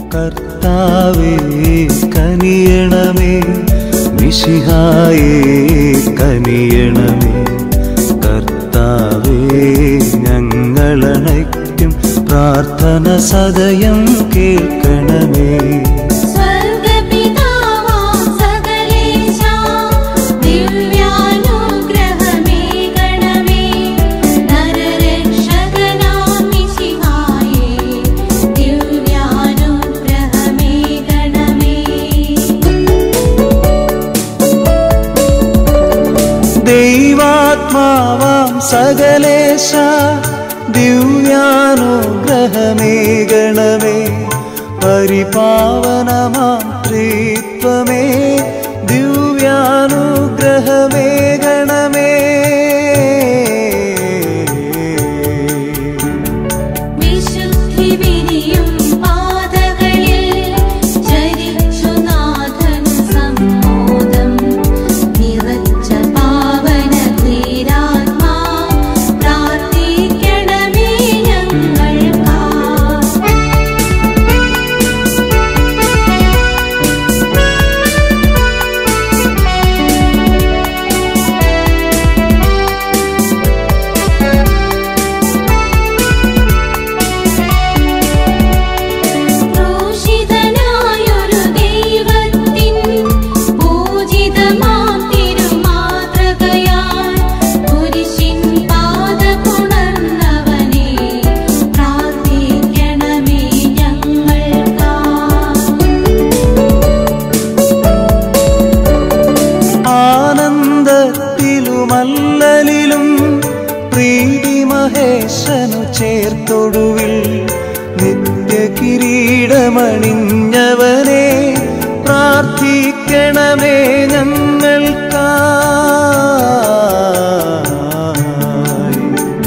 കർത്താവേ കനിയണമേ മിശിഹായേ കനിയണമേ കർത്താവേ ഞങ്ങളണയ്ക്കും പ്രാർത്ഥന സദയം കേൾക്കണമേ സ്വർഗപിതാവാം സകലേശാ ദിവ്യാനുഗ്രഹമേകണമേ നരരക്ഷകനാം മിശിഹായേ ദിവ്യാനുഗ്രഹമേകണമേ ദൈവാത്മാവാം സകലേശ ദിവ്യാനുഗ്രഹമേകണമേ പരിപാവനമാം ത്രിത്വമേ ദിവ്യാനുഗ്രഹമേകണമേ വിശുദ്ധി വിരിയും പാതകളിൽ ചരിച്ചു നാഥൻ സമ്മോദം നിറച്ച പാവന ധീരാത്മാ പ്രാർത്ഥിക്കണമേ ഞങ്ങൾക്കാ ക്രൂശിതനായൊരു ദൈവത്തിൻ പൂജിതമാം തിരുമാതൃകയാൽ കുരിശിൻ പാദപുണർന്നവനെ പ്രാർത്ഥിക്കണമേ ഞങ്ങൾക്കാ ആനന്ദത്തിലുമല്ലലിലും പ്രീതി മഹേശനു ചേർത്തൊടുവിൽ നിത്യ കിരീടമണിഞ്ഞവനെ പ്രാർത്ഥിക്കണമേ ഞങ്ങൾക്കായി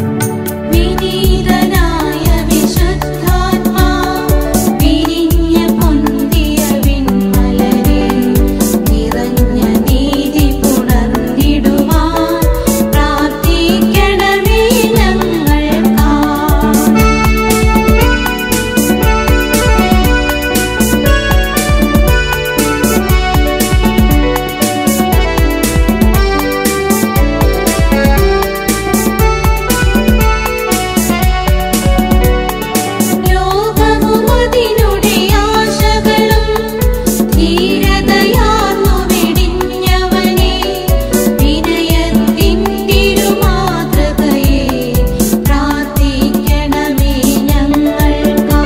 വിനീതനായ വിശുദ്ധാത്മാ വിരിഞ്ഞ പൊന്തിയ വിൺമലരെ നിറഞ്ഞ നീതി പുണർന്നിടുവാൻ പ്രാർത്ഥിക്കണമേ ഞങ്ങൾക്കാ ലോകവും അതിനുടെ ആശകളും ധീരതയാർന്നു വെടിഞ്ഞവനെ വിനയത്തിൻ തിരുമാതൃകയെ പ്രാർത്ഥിക്കണമേ ഞങ്ങൾക്കാ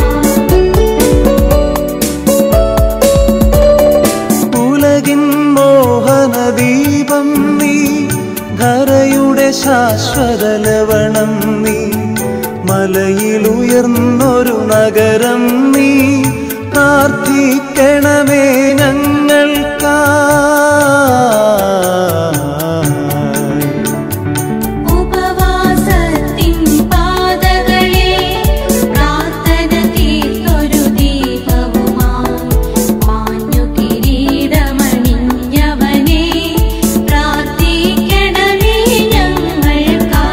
ഉലകിൻ മോഹനദീപം നീ ധരയുടെ ശാശ്വത ലവണം നീ മലയിലുയർന്നൊരു നഗരം നീ പ്രാർത്ഥിക്കണമേ ഞങ്ങൾക്കായി ഉപവാസത്തിൻ പാതകളിൽ പ്രാർത്ഥന തീർത്തൊരു ദീപവുമായി മാഞ്ഞു കിരീടമണിഞ്ഞവനെ പ്രാർത്ഥിക്കണമേ ഞങ്ങൾക്കായി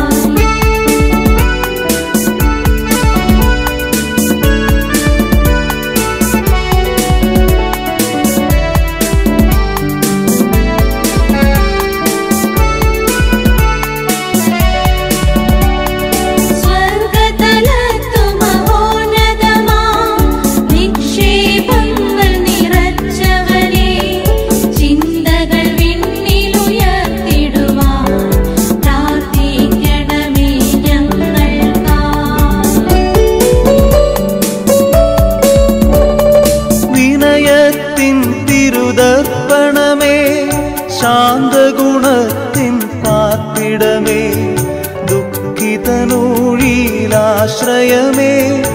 സ്വർഗതലത്തു മഹോന്നതമാം നിക്ഷേപങ്ങൾ നിറച്ചവനെ ചിന്തകൾ വിണ്ണിലുയർത്തിടുവാൻ പ്രാർത്ഥിക്കണമേ ഞങ്ങൾക്കാ വിനയത്തിൻ തിരുദർപ്പണമേ ശാന്തഗുണത്തിൻ പാർപ്പിടമേ ദുഃഖിതനൂഴിയിലാശ്രയമേ